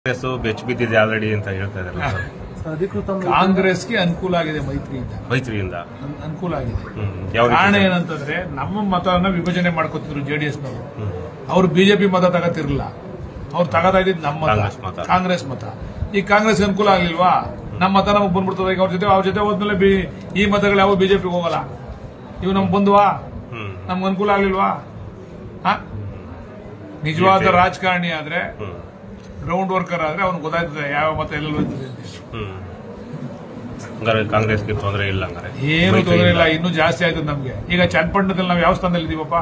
ಕಾಂಗ್ರೆಸ್ ಬೆಚ್ಚ ಬಿದ್ದಿದೆ ಆಲ್ರೆಡಿ ಅಂತ ಹೇಳ್ತಾ ಇದ್ದಾರೆ ಅಧಿಕೃತ ಕಾಂಗ್ರೆಸ್ಗೆ ಅನುಕೂಲ ಆಗಿದೆ ಮೈತ್ರಿಯಿಂದ ಮೈತ್ರಿಯಿಂದ ಅನ್- ಅನುಕೂಲ ಆಗಿದೆ ಹ್ಮ್. ಯಾವ ರೀತಿ ಕಾರಣ ಸರ್? ಏನಂತಂದ್ರೆ ನಮ್ಮ ಮತವನ್ನ ವಿಭಜನೆ ಮಾಡ್ಕೊತಿದ್ರು ಜೆಡಿಎಸ್ ನವರು ಹ್ಮ್. ಅವ್ರು ಬಿಜೆಪಿ ಮತ ತಗತಿರ್ಲಿಲ್ಲ ಅವ್ರು ತಗತಾ ಇದ್ದಿದ್ದು ನಮ್ಮ ಕಾಂಗ್ರೆಸ್ ಮತ ಮತ. ಕಾಂಗ್ರೆಸ್ ಮತ ಈ ಕಾಂಗ್ರೆಸ್ ಅನುಕೂಲ ಆಗ್ಲಿಲ್ವಾ ನಮ್ಮ ಮತ ನಮಗೆ ಬಂದ್ಬಿಡ್ತದೆ ಈಗ ಅವ್ರ ಜೊತೆ ಅವ್ರ ಜೊತೆ ಹೋದ್ಮೇಲೆ ಬಿ ಈ ಮತಗಳು ಯಾವ ಬಿಜೆಪಿಗೆ ಹೋಗಲ್ಲ ಇವು ನಮ್ಗೆ ಬಂದ್ವಾ ಹ್ಮ್. ನಮ್ಗೆ ಅನುಕೂಲ ಆಗ್ಲಿಲ್ವಾ ಹ? ನಿಜವಾದ BJP. ರಾಜಕಾರಣಿ ಆದ್ರೆ ಹ್ಮ್. ಗ್ರೌಂಡ್ ವರ್ಕರ್ ಆದ್ರೆ ಅವ್ನಿಗೆ ಗೊತ್ತಾಯ್ತದೆ ಯಾವ ಮತ ಎಲ್ಲೆಲ್ಲಿ ಹೋಗ್ತದೆ ಅಂತ ಹೇಳಿ. ಹ್ಮ್. ಹಂಗಾರೆ ಕಾಂಗ್ರೆಸ್ಗೆ ತೊಂದರೆ ಇಲ್ಲ ಹಂಗಾರೆ ಏನು ತೊಂದರೆ ಮೈತ್ರಿಯಿಂದ. ಇಲ್ಲ ಇನ್ನೂ ಜಾಸ್ತಿ ಆಯ್ತದೆ ನಮ್ಗೆ ಈಗ ಚನ್ನಪಟ್ಟಣದಲ್ಲಿ ನಾವು ಯಾವ ಸ್ಥಾನದಲ್ಲಿ ಇದೀವಪ್ಪ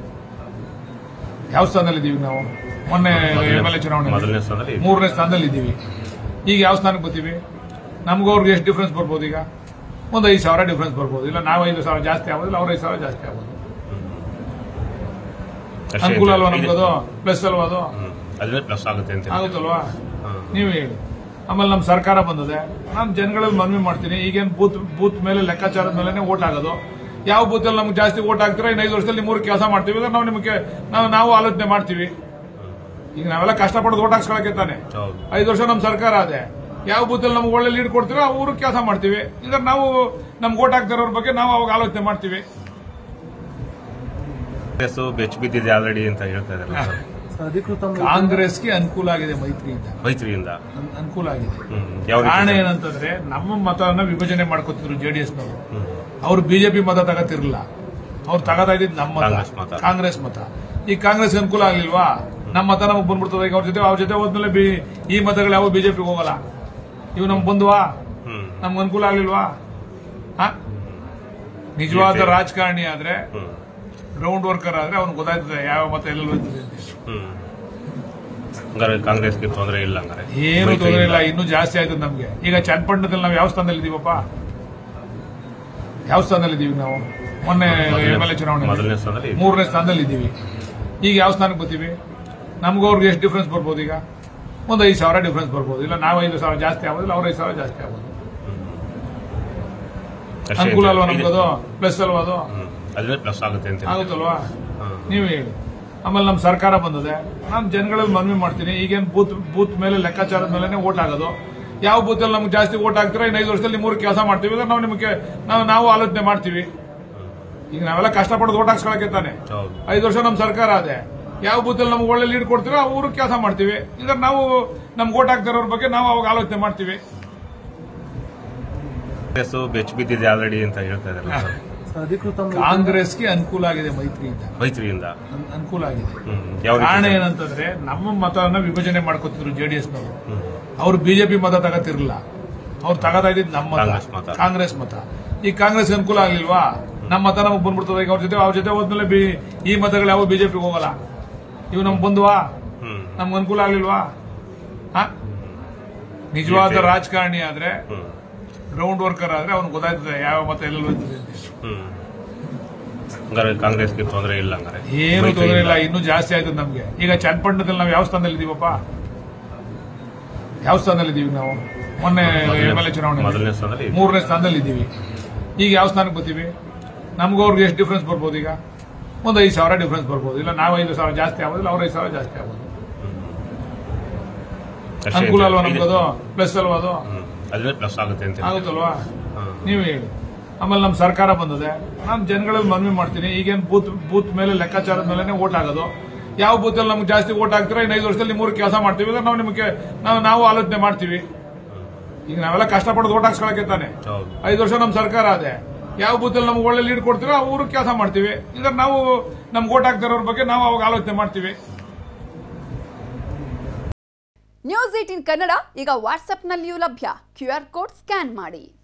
ಯಾವ ಸ್ಥಾನದಲ್ಲಿ ಇದೀವಿ ನಾವು ಮೊನ್ನೆ ಎಂ ಎಲ್ ಎ ಚುನಾವಣೆ ಮೊದಲನೇ ಸ್ಥಾನದಲ್ಲಿ ಇದ್ದೀವಿ. ಮೂರನೇ ಸ್ಥಾನದಲ್ಲಿ ಇದ್ದೀವಿ ಈಗ ಯಾವ ಸ್ಥಾನಕ್ಕೆ ಬರ್ತೀವಿ ನಮ್ಗೆ ಅವ್ರಿಗೆ ಎಷ್ಟು ಡಿಫ್ರೆನ್ಸ್ ಬರ್ಬೋದು ಈಗ ಒಂದು ಐದು ಸಾವಿರ ಡಿಫ್ರೆನ್ಸ್ ಬರ್ಬೋದು ಇಲ್ಲ ನಾವು ಐದು ಸಾವಿರ ಜಾಸ್ತಿ ಆಗೋದಿಲ್ಲ ಅವ್ರ ಐದು ಸಾವಿರ ಜಾಸ್ತಿ ಆಗೋದು ಅಷ್ಟೇ ಅನುಕೂಲ ಅಲ್ವಾ ಇದೆ. ನಮ್ಗೆ ಅದು ಪ್ಲಸ್ ಅಲ್ವಾ ಅದು ಹ್ಮ್. ಅದೇ ಪ್ಲಸ್ ಆಗುತ್ತೆ ಅಂತ ಆಗುತ್ತಲ್ವಾ ಹ್ಮ್. ನೀವು ಹೇಳಿ ಆಮೇಲೆ ನಮ್ಮ ಸರ್ಕಾರ ಬಂದಿದೆ ನಾನು ಜನಗಳಲ್ಲಿ ಮನವಿ ಮಾಡ್ತೀನಿ ಈಗೇನು ಬೂತ್ ಬೂತ್ ಮೇಲೆ ಲೆಕ್ಕಾಚಾರದ ಮೇಲೆ ಓಟ್ ಆಗೋದು ಯಾವ ಬೂತಲ್ಲಿ ನಮ್ಗೆ ಜಾಸ್ತಿ ಓಟ್ ಆಗ್ತೀರಾ ಇನ್ನು ಐದು ವರ್ಷದಲ್ಲಿ ಮೂರು ಕೆಲಸ ಮಾಡ್ತೀವಿ ಇಲ್ಲ ನಾವು ನಿಮಗೆ ನಾವು ನಾವು ಆಲೋಚನೆ ಮಾಡ್ತೀವಿ ಈಗ ನಾವೆಲ್ಲ ಕಷ್ಟಪಡೋದು ಓಟ್ ಹಾಕ್ಸ್ಕೊಳಕ್ಕೆ ತಾನೆ ಹೌದು ಐದು ವರ್ಷ ನಮ್ಮ ಸರ್ಕಾರ ಅದೇ ಯಾವ ಬೂತಲ್ಲಿ ನಮ್ಗೆ ಒಳ್ಳೆ ಲೀಡ್ ಕೊಡ್ತೀರೋ ಆ ಊರಿಗೆ ಕೆಲಸ ಮಾಡ್ತೀವಿ ಇಲ್ಲ ನಾವು ನಮ್ಗೆ ಓಟ್ ಹಾಕ್ತಿರೋರ ಬಗ್ಗೆ ನಾವು ಅವಾಗ ಆಲೋಚನೆ ಮಾಡ್ತೀವಿ ಕಾಂಗ್ರೆಸ್ ಬೆಚ್ಚ ಬಿದ್ದಿದೆ ಆಲ್ರೆಡಿ ಅಂತ ಹೇಳ್ತಾ ಇದ್ದಾರೆ ಅಧಿಕೃತ ಕಾಂಗ್ರೆಸ್ಗೆ ಅನುಕೂಲ ಆಗಿದೆ ಮೈತ್ರಿಯಿಂದ ಮೈತ್ರಿಯಿಂದ ಅನ್- ಅನುಕೂಲ ಆಗಿದೆ ಹ್ಮ್. ಯಾವ ರೀತಿ ಕಾರಣ ಸರ್? ಏನಂತಂದ್ರೆ ನಮ್ಮ ಮತವನ್ನ ವಿಭಜನೆ ಮಾಡ್ಕೊತಿದ್ರು ಜೆಡಿಎಸ್ ನವರು ಹ್ಮ್. ಅವ್ರು ಬಿಜೆಪಿ ಮತ ತಗತಿರ್ಲಿಲ್ಲ ಅವ್ರು ತಗತಾ ಇದ್ದಿದ್ದು ನಮ್ಮ ಕಾಂಗ್ರೆಸ್ ಮತ ಮತ. ಕಾಂಗ್ರೆಸ್ ಮತ ಈ ಕಾಂಗ್ರೆಸ್ ಅನುಕೂಲ ಆಗ್ಲಿಲ್ವಾ ನಮ್ಮ ಮತ ನಮಗೆ ಬಂದ್ಬಿಡ್ತದೆ ಈಗ ಅವ್ರ ಜೊತೆ ಅವ್ರ ಜೊತೆ ಹೋದ್ಮೇಲೆ ಬಿ ಈ ಮತಗಳು ಯಾವ ಬಿಜೆಪಿಗೆ ಹೋಗಲ್ಲ ಇವು ನಮ್ಗೆ ಬಂದ್ವಾ ಹ್ಮ್. ನಮ್ಗೆ ಅನುಕೂಲ ಆಗ್ಲಿಲ್ವಾ ಹ? ನಿಜವಾದ BJP. ರಾಜಕಾರಣಿ ಆದ್ರೆ ಹ್ಮ್. ಗ್ರೌಂಡ್ ವರ್ಕರ್ ಆದ್ರೆ ಅವ್ನಿಗೆ ಗೊತ್ತಾಯ್ತದೆ ಯಾವ ಮತ ಎಲ್ಲೆಲ್ಲಿ ಹೋಗ್ತದೆ ಅಂತ ಹೇಳಿ. ಹ್ಮ್. ಹಂಗಾರೆ ಕಾಂಗ್ರೆಸ್ಗೆ ತೊಂದರೆ ಇಲ್ಲ ಹಂಗಾರೆ ಏನು ತೊಂದರೆ ಮೈತ್ರಿಯಿಂದ. ಇಲ್ಲ ಇನ್ನೂ ಜಾಸ್ತಿ ಆಯ್ತದೆ ನಮ್ಗೆ ಈಗ ಚನ್ನಪಟ್ಟಣದಲ್ಲಿ ನಾವು ಯಾವ ಸ್ಥಾನದಲ್ಲಿ ಇದೀವಪ್ಪ ಯಾವ ಸ್ಥಾನದಲ್ಲಿ ಇದೀವಿ ನಾವು ಮೊನ್ನೆ ಮೊದಲನೇ- ಎಂ ಎಲ್ ಎ ಚುನಾವಣೆ ಮೊದಲನೇ ಸ್ಥಾನದಲ್ಲಿ ಇದ್ದೀವಿ. ಮೂರನೇ ಸ್ಥಾನದಲ್ಲಿ ಇದ್ದೀವಿ ಈಗ ಯಾವ ಸ್ಥಾನಕ್ಕೆ ಬರ್ತೀವಿ ನಮ್ಗೆ ಅವ್ರಿಗೆ ಎಷ್ಟು ಡಿಫ್ರೆನ್ಸ್ ಬರ್ಬೋದು ಈಗ ಒಂದು ಐದು ಸಾವಿರ ಡಿಫ್ರೆನ್ಸ್ ಬರ್ಬೋದು ಇಲ್ಲ ನಾವು ಐದು ಸಾವಿರ ಜಾಸ್ತಿ ಆಗೋದಿಲ್ಲ ಅವ್ರ ಐದು ಸಾವಿರ ಜಾಸ್ತಿ ಆಗೋದು ಅಷ್ಟೇ ಅನುಕೂಲ ಅಲ್ವಾ ಇದೆ. ನಮ್ಗೆ ಅದು ಪ್ಲಸ್ ಅಲ್ವಾ ಅದು ಹ್ಮ್. ಅದೇ ಪ್ಲಸ್ ಆಗುತ್ತೆ ಅಂತ ಆಗುತ್ತಲ್ವಾ ಹ್ಮ್. ನೀವು ಹೇಳಿ ಆಮೇಲೆ ನಮ್ಮ ಸರ್ಕಾರ ಬಂದಿದೆ ನಾನು ಜನಗಳಲ್ಲಿ ಮನವಿ ಮಾಡ್ತೀನಿ ಈಗೇನು ಬೂತ್ ಬೂತ್ ಮೇಲೆ ಲೆಕ್ಕಾಚಾರದ ಮೇಲೆ ಓಟ್ ಆಗೋದು ಯಾವ ಬೂತಲ್ಲಿ ನಮ್ಗೆ ಜಾಸ್ತಿ ಓಟ್ ಆಗ್ತೀರಾ ಇನ್ನು ಐದು ವರ್ಷದಲ್ಲಿ ಮೂರು ಕೆಲಸ ಮಾಡ್ತೀವಿ ಇಲ್ಲ ನಾವು ನಿಮಗೆ ನಾವು ನಾವು ಆಲೋಚನೆ ಮಾಡ್ತೀವಿ ಈಗ ನಾವೆಲ್ಲ ಕಷ್ಟಪಡೋದು ಓಟ್ ಹಾಕ್ಸ್ಕೊಳಕ್ಕೆ ತಾನೆ ಹೌದು ಐದು ವರ್ಷ ನಮ್ಮ ಸರ್ಕಾರ ಅದೇ ಯಾವ ಬೂತಲ್ಲಿ ನಮ್ಗೆ ಒಳ್ಳೆ ಲೀಡ್ ಕೊಡ್ತೀರೋ ಆ ಊರಿಗೆ ಕೆಲಸ ಮಾಡ್ತೀವಿ ಇಲ್ಲ ನಾವು ನಮ್ಗೆ ಓಟ್ ಹಾಕ್ತಿರೋರ ಬಗ್ಗೆ ನಾವು ಅವಾಗ ಆಲೋಚನೆ ಮಾಡ್ತೀವಿ ಕಾಂಗ್ರೆಸ್ ಬೆಚ್ಚ ಬಿದ್ದಿದೆ ಆಲ್ರೆಡಿ ಅಂತ ಹೇಳ್ತಾ ಇದ್ದಾರೆ ಅಧಿಕೃತ ಕಾಂಗ್ರೆಸ್ಗೆ ಅನುಕೂಲ ಆಗಿದೆ ಮೈತ್ರಿಯಿಂದ ಮೈತ್ರಿಯಿಂದ ಅನ್- ಅನುಕೂಲ ಆಗಿದೆ ಹ್ಮ್. ಯಾವ ರೀತಿ ಕಾರಣ ಸರ್? ಏನಂತಂದ್ರೆ ನಮ್ಮ ಮತವನ್ನ ವಿಭಜನೆ ಮಾಡ್ಕೊತಿದ್ರು ಜೆಡಿಎಸ್ ನವರು ಹ್ಮ್. ಅವ್ರು ಬಿಜೆಪಿ ಮತ ತಗತಿರ್ಲಿಲ್ಲ ಅವ್ರು ತಗತಾ ಇದ್ದಿದ್ದು ನಮ್ಮ ಕಾಂಗ್ರೆಸ್ ಮತ ಮತ. ಕಾಂಗ್ರೆಸ್ ಮತ ಈ ಕಾಂಗ್ರೆಸ್ ಅನುಕೂಲ ಆಗ್ಲಿಲ್ವಾ ನಮ್ಮ ಮತ ನಮಗೆ ಬಂದ್ಬಿಡ್ತದೆ ಈಗ ಅವ್ರ ಜೊತೆ ಅವ್ರ ಜೊತೆ ಹೋದ್ಮೇಲೆ ಬಿ ಈ ಮತಗಳು ಯಾವ ಬಿಜೆಪಿಗೆ ಹೋಗಲ್ಲ ಇವು ನಮ್ಗೆ ಬಂದ್ವಾ ಹ್ಮ್. ನಮ್ಗೆ ಅನುಕೂಲ ಆಗ್ಲಿಲ್ವಾ ಹ? ನಿಜವಾದ BJP. ರಾಜಕಾರಣಿ ಆದ್ರೆ ಹ್ಮ್. ಗ್ರೌಂಡ್ ವರ್ಕರ್ ಆದ್ರೆ ಅವ್ನಿಗೆ ಗೊತ್ತಾಯ್ತದೆ ಯಾವ ಮತ ಎಲ್ಲೆಲ್ಲಿ ಹೋಗ್ತದೆ ಅಂತ ಹೇಳಿ. ಹ್ಮ್. ಹಂಗಾರೆ ಕಾಂಗ್ರೆಸ್ಗೆ ತೊಂದರೆ ಇಲ್ಲ ಹಂಗಾರೆ ಏನು ತೊಂದರೆ ಮೈತ್ರಿಯಿಂದ. ಇಲ್ಲ ಇನ್ನೂ ಜಾಸ್ತಿ ಆಯ್ತದೆ ನಮ್ಗೆ ಈಗ ಚನ್ನಪಟ್ಟಣದಲ್ಲಿ ನಾವು ಯಾವ ಸ್ಥಾನದಲ್ಲಿ ಇದೀವಪ್ಪ ಯಾವ ಸ್ಥಾನದಲ್ಲಿ ಇದೀವಿ ನಾವು ಮೊನ್ನೆ ಮೊದಲನೇ- ಎಂ ಎಲ್ ಎ ಚುನಾವಣೆ ಮೊದಲನೇ ಸ್ಥಾನದಲ್ಲಿ ಇದ್ದೀವಿ. ಮೂರನೇ ಸ್ಥಾನದಲ್ಲಿ ಇದ್ದೀವಿ ಈಗ ಯಾವ ಸ್ಥಾನಕ್ಕೆ ಬರ್ತೀವಿ ನಮ್ಗೆ ಅವ್ರಿಗೆ ಎಷ್ಟು ಡಿಫ್ರೆನ್ಸ್ ಬರ್ಬೋದು ಈಗ ಒಂದು ಐದು ಸಾವಿರ ಡಿಫ್ರೆನ್ಸ್ ಬರ್ಬೋದು ಇಲ್ಲ ನಾವು ಐದು ಸಾವಿರ ಜಾಸ್ತಿ ಆಗೋದಿಲ್ಲ ಅವ್ರ ಐದು ಸಾವಿರ ಜಾಸ್ತಿ ಆಗೋದು ಅಷ್ಟೇ ಅನುಕೂಲ ಅಲ್ವಾ ಇದೆ. ನಮ್ಗೆ ಅದು ಪ್ಲಸ್ ಅಲ್ವಾ ಅದು ಹ್ಮ್. ಅದೇ ಪ್ಲಸ್ ಆಗುತ್ತೆ ಅಂತ ಆಗುತ್ತಲ್ವಾ ಹ್ಮ್. ನೀವು ಹೇಳಿ ಆಮೇಲೆ ನಮ್ಮ ಸರ್ಕಾರ ಬಂದಿದೆ ನಾನು ಜನಗಳಲ್ಲಿ ಮನವಿ ಮಾಡ್ತೀನಿ ಈಗೇನು ಬೂತ್ ಬೂತ್ ಮೇಲೆ ಲೆಕ್ಕಾಚಾರದ ಮೇಲೆ ಓಟ್ ಆಗೋದು ಯಾವ ಬೂತಲ್ಲಿ ನಮ್ಗೆ ಜಾಸ್ತಿ ಓಟ್ ಆಗ್ತೀರಾ ಇನ್ನು ಐದು ವರ್ಷದಲ್ಲಿ ಮೂರು ಕೆಲಸ ಮಾಡ್ತೀವಿ ಇಲ್ಲ ನಾವು ನಿಮಗೆ ನಾವು ನಾವು ಆಲೋಚನೆ ಮಾಡ್ತೀವಿ ಈಗ ನಾವೆಲ್ಲ ಕಷ್ಟಪಡೋದು ಓಟ್ ಹಾಕ್ಸ್ಕೊಳಕ್ಕೆ ತಾನೆ ಹೌದು ಐದು ವರ್ಷ ನಮ್ಮ ಸರ್ಕಾರ ಅದೇ ಯಾವ ಬೂತಲ್ಲಿ ನಮ್ಗೆ ಒಳ್ಳೆ ಲೀಡ್ ಕೊಡ್ತೀರೋ ಆ ಊರಿಗೆ ಕೆಲಸ ಮಾಡ್ತೀವಿ ಇಲ್ಲ ನಾವು ನಮ್ಗೆ ಓಟ್ ಹಾಕ್ತಿರೋರ ಬಗ್ಗೆ ನಾವು ಅವಾಗ ಆಲೋಚನೆ ಮಾಡ್ತೀವಿ ನ್ಯೂಸ್ ಏಟಿನ್ ಕನ್ನಡ ಈಗ ವಾಟ್ಸ್ಆಪ್ನಲ್ಲಿಯೂ ಲಭ್ಯ ಕ್ಯೂ ಆರ್ ಕೋಡ್ ಸ್ಕ್ಯಾನ್ ಮಾಡಿ